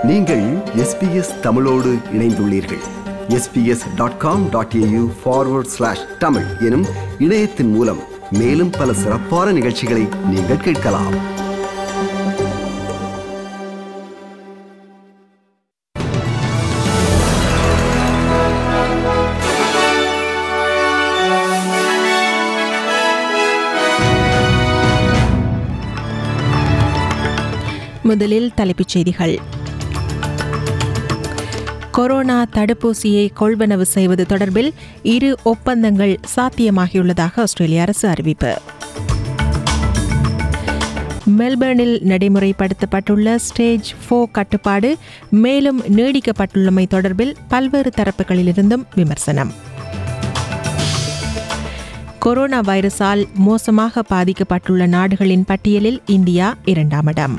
நீங்கள் எஸ்பிஎஸ் தமிழோடு இணைந்துள்ளீர்கள் SBS dot com dot AU forward slash Tamil எனும் இணையத்தின் மூலம் மேலும் பல சிறப்பான நிகழ்ச்சிகளை நீங்கள் கேட்கலாம் முதலில் தலைப்புச் செய்திகள் கொரோனா தடுப்பூசியை கொள்வனவு செய்வது தொடர்பில் இரு ஒப்பந்தங்கள் சாத்தியமாகியுள்ளதாக ஆஸ்திரேலிய அரசு அறிவிப்பு மெல்பர்னில் நடைமுறைப்படுத்தப்பட்டுள்ள ஸ்டேஜ் ஃபோ கட்டுப்பாடு மேலும் நீடிக்கப்பட்டுள்ளமை தொடர்பில் பல்வேறு தரப்புகளிலிருந்தும் விமர்சனம் கொரோனா வைரஸால் மோசமாக பாதிக்கப்பட்டுள்ள நாடுகளின் பட்டியலில் இந்தியா இரண்டாம் இடம்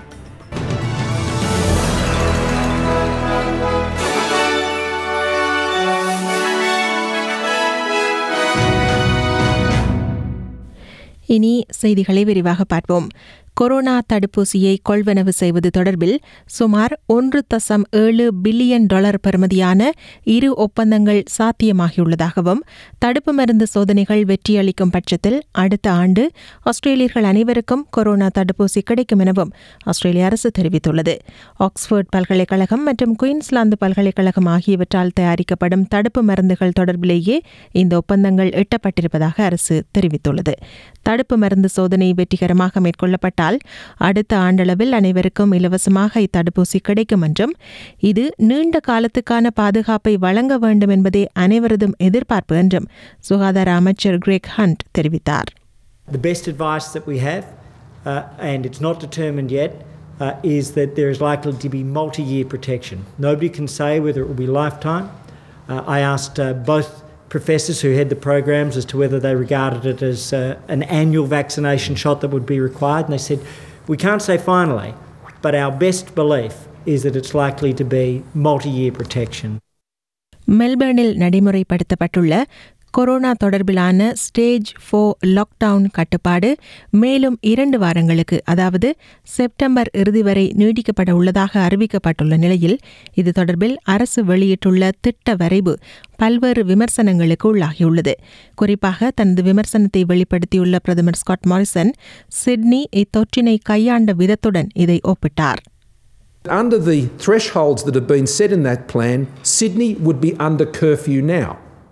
இனி செய்திகளை விரிவாக பார்ப்போம் கொரோனா தடுப்பூசியை கொள்வனவு செய்வது தொடர்பில் சுமார் ஒன்று தசம் ஏழு பில்லியன் டாலர் பெறுமதியான இரு ஒப்பந்தங்கள் சாத்தியமாகியுள்ளதாகவும் தடுப்பு மருந்து சோதனைகள் வெற்றியளிக்கும் பட்சத்தில் அடுத்த ஆண்டு ஆஸ்திரேலியர்கள் அனைவருக்கும் கொரோனா தடுப்பூசி கிடைக்கும் எனவும் ஆஸ்திரேலிய அரசு தெரிவித்துள்ளது ஆக்ஸ்போர்ட் பல்கலைக்கழகம் மற்றும் குயின்ஸ்லாந்து பல்கலைக்கழகம் ஆகியவற்றால் தயாரிக்கப்படும் தடுப்பு மருந்துகள் தொடர்பிலேயே இந்த ஒப்பந்தங்கள் எட்டப்பட்டிருப்பதாக அரசு தெரிவித்துள்ளது தடுப்பு மருந்து சோதனை வெற்றிகரமாக மேற்கொள்ளப்பட்டால் அடுத்த ஆண்டளவில் அனைவருக்கும் இலவசமாக இத்தடுப்பூசி கிடைக்கும் என்றும் இது நீண்ட காலத்துக்கான பாதுகாப்பை வழங்க வேண்டும் என்பதே அனைவரதும் எதிர்பார்ப்பு என்றும் சுகாதார அமைச்சர் கிரேக் ஹண்ட் தெரிவித்தார் The best advice that we have, uh, and it's not determined yet, uh, is that there is likely to be multi year protection. Nobody can say whether it will be lifetime. Uh, I asked uh, both professors who head the programs as to whether they regarded it as uh, an annual vaccination shot that would be required, and they said, We can't say finally, but our best belief is that it's likely to be multi year protection. மெல்பர்னில் நடைமுறைப்படுத்தப்பட்டுள்ள corona தொடர்பிலான stage four lockdown கட்டுப்பாடு மேலும் இரண்டு வாரங்களுக்கு அதாவது September இறுதி வரை நீடிக்கப்பட உள்ளதாக அறிவிக்கப்பட்டுள்ள நிலையில் இது தொடர்பில் அரசு வெளியிட்டுள்ள திட்ட வரைவு பல்வேறு விமர்சனங்களுக்கு உள்ளாகியுள்ளது குறிப்பாக தனது விமர்சனத்தை வெளிப்படுத்தியுள்ள பிரதமர் ஸ்காட் மாரிசன் சிட்னி இத்தொற்றினை கையாண்ட விதத்துடன் இதை ஒப்பிட்டார் Under the thresholds that have been set in that plan, Sydney would be under curfew now.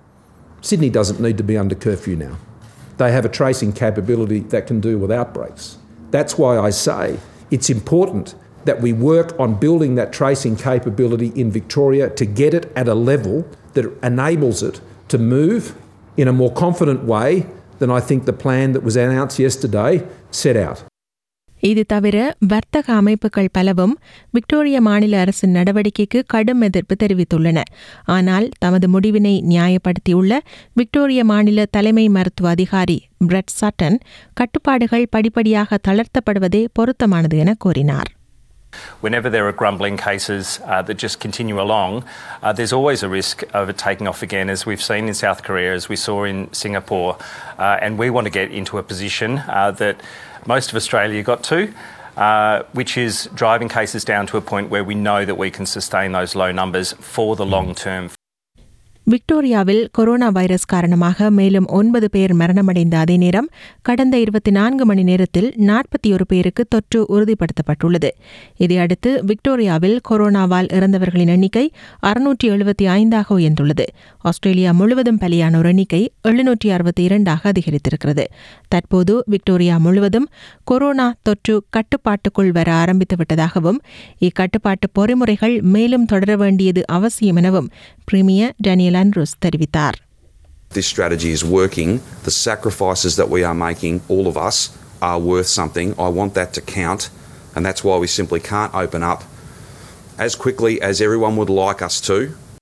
Sydney doesn't need to be under curfew now. They have a tracing capability that can do with outbreaks. That's why I say it's important that we work on building that tracing capability in Victoria to get it at a level that enables it to move in a more confident way than I think the plan that was announced yesterday set out. இது தவிர வர்த்தக அமைப்புகள் பலவும் Victoria மாநில அரசின் நடவடிக்கைக்கு கடும் எதிர்ப்பு தெரிவித்துள்ளன ஆனால் தமது முடிவினை நியாயப்படுத்தியுள்ள விக்டோரிய மாநில தலைமை மருத்துவ அதிகாரி பிரெட் சட்டன் கட்டுப்பாடுகள் படிப்படியாக தளர்த்தப்படுவதே பொருத்தமானது என கூறினார் Whenever there are grumbling cases uh, that just continue along, uh, there's always a risk of it taking off again, as we've seen in South Korea, as we saw in Singapore. Uh, and we want to get into a position uh, that most of Australia got to, uh, which is driving cases down to a point where we know that we can sustain those low numbers for the long term. விக்டோரியாவில் corona virus காரணமாக மேலும் ஒன்பது பேர் மரணமடைந்த அதே நேரம் கடந்த இருபத்தி நான்கு மணி நேரத்தில் நாற்பத்தி ஒரு பேருக்கு தொற்று உறுதிப்படுத்தப்பட்டுள்ளது இதையடுத்து விக்டோரியாவில் கொரோனாவால் இறந்தவர்களின் எண்ணிக்கை அறுநூற்றி எழுபத்தி ஐந்தாக உயர்ந்துள்ளது ஆஸ்திரேலியா முழுவதும் பலியானோர் எண்ணிக்கை எழுநூற்றி அறுபத்தி இரண்டாக அதிகரித்திருக்கிறது தற்போது விக்டோரியா முழுவதும் கொரோனா தொற்று கட்டுப்பாட்டுக்குள் வர ஆரம்பித்து விட்டதாகவும் இக்கட்டுப்பாட்டு பொறிமுறைகள் மேலும் தொடர வேண்டியது அவசியம் எனவும் பிரீமியர் டேனியல் ஆண்ட்ரூஸ் தெரிவித்தார் This strategy is working. The sacrifices that we are making, all of us, are worth something. I want that to count, and that's why we simply can't open up as quickly as everyone would like us to.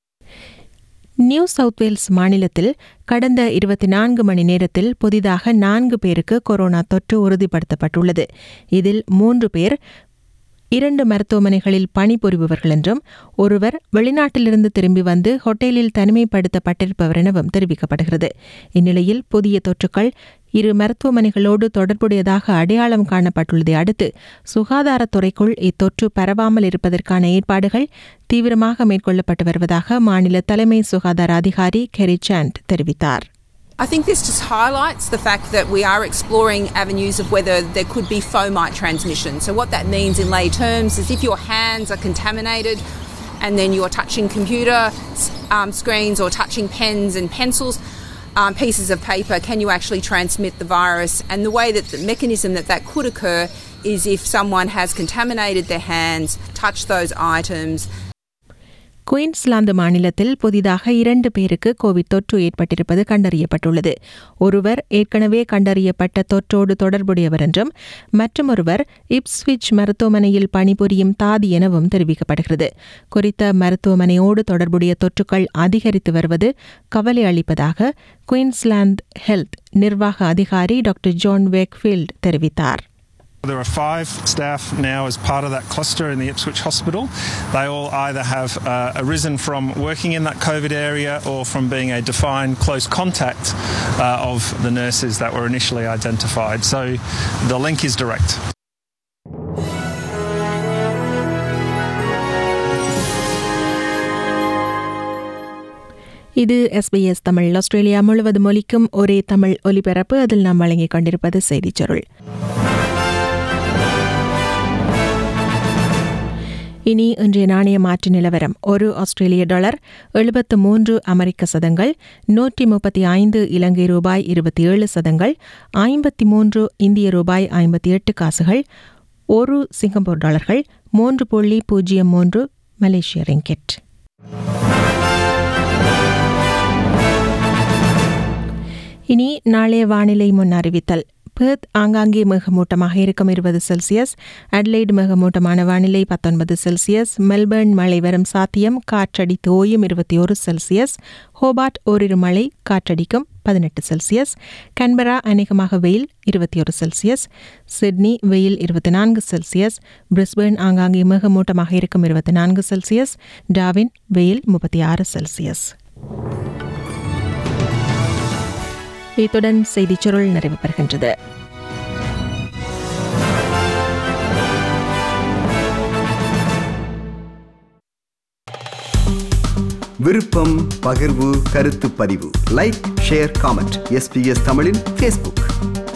New South Wales மாநிலத்தில் கடந்த இருபத்தி நான்கு மணி நேரத்தில் புதிதாக நான்கு பேருக்கு corona தொற்று உறுதிப்படுத்தப்பட்டுள்ளது இதில் மூன்று பேர் இரண்டு மருத்துவமனைகளில் பணிபுரிபவர்கள் என்றும் ஒருவர் வெளிநாட்டிலிருந்து திரும்பி வந்து ஹோட்டலில் தனிமைப்படுத்தப்பட்டிருப்பவர் எனவும் தெரிவிக்கப்படுகிறது இந்நிலையில் புதிய தொற்றுக்கள் இரு மருத்துவமனைகளோடு தொடர்புடையதாக அடையாளம் காணப்பட்டுள்ளதை அடுத்து சுகாதாரத்துறைக்குள் இத்தொற்று பரவாமல் இருப்பதற்கான ஏற்பாடுகள் தீவிரமாக மேற்கொள்ளப்பட்டு வருவதாக மாநில தலைமை சுகாதார அதிகாரி கெரி சாண்ட் தெரிவித்தார் I think this just highlights the fact that we are exploring avenues of whether there could be fomite transmission. So, what that means in lay terms is if your hands are contaminated and then you're touching computer um, screens or touching pens and pencils, um, pieces of paper, can you actually transmit the virus? And the way that the mechanism that that could occur is if someone has contaminated their hands, touched those items, Queensland மாநிலத்தில் புதிதாக இரண்டு பேருக்கு Covid தொற்று ஏற்பட்டிருப்பது கண்டறியப்பட்டுள்ளது ஒருவர் ஏற்கனவே கண்டறியப்பட்ட தொற்றோடு தொடர்புடையவர் என்றும் மற்றொருவர் இப்ஸ்விச் மருத்துவமனையில் பணிபுரியும் தாதி எனவும் தெரிவிக்கப்படுகிறது குறித்த மருத்துவமனையோடு தொடர்புடைய தொற்றுக்கள் அதிகரித்து வருவது கவலை அளிப்பதாக குயின்ஸ்லாந்து ஹெல்த் நிர்வாக அதிகாரி டாக்டர் ஜான் வேக்ஃபீல்ட் தெரிவித்தார் There are five staff now as part of that cluster in the Ipswich Hospital. They all either have uh, arisen from working in that COVID area or from being a defined close contact uh, of the nurses that were initially identified. So the link is direct. இது SBS Tamil Australia முழுவதும் ஒலிக்கும் ஒரே தமிழ் ஒலிபரப்பு அதில் நாம் வழங்கிக் கொண்டிருப்பது செய்திச் சுருள் இனி இன்றைய நாணய மாற்று நிலவரம் ஒரு ஆஸ்திரேலிய டாலர் எழுபத்து மூன்று அமெரிக்க சதங்கள் நூற்றி முப்பத்தி ஐந்து இலங்கை ரூபாய் இருபத்தி ஏழு சதங்கள் ஐம்பத்தி மூன்று இந்திய ரூபாய் ஐம்பத்தி எட்டு காசுகள் ஒரு சிங்கப்பூர் டாலர்கள் மூன்று புள்ளி பூஜ்ஜியம் மூன்று மலேசிய ரிங்கெட் இனி நாளைய வானிலை முன் அறிவித்தல் பெர்த் ஆங்காங்கே மேகமூட்டமாக இருக்கும் இருபது செல்சியஸ் அட்லைடு மேகமூட்டமான வானிலை பத்தொன்பது செல்சியஸ் மெல்பர்ன் மழை வரும் சாத்தியம் காற்றடித்து ஓயும் இருபத்தி ஒரு செல்சியஸ் ஹோபார்ட் ஓரிரு மழை காற்றடிக்கும் பதினெட்டு செல்சியஸ் கன்பரா அநேகமாக வெயில் இருபத்தி ஒரு செல்சியஸ் சிட்னி வெயில் இருபத்தி நான்கு செல்சியஸ் பிரிஸ்பேர்ன் ஆங்காங்கே மேகமூட்டமாக இருக்கும் இருபத்தி நான்கு செல்சியஸ் டாவின் வெயில் முப்பத்தி ஆறு செல்சியஸ் இத்துடன் செய்திச் சுருள் நிறைவு பெறுகின்றது விருப்பம் பகிர்வு கருத்து பதிவு லைக் ஷேர் காமெண்ட் எஸ்பிஎஸ் தமிழின் ஃபேஸ்புக்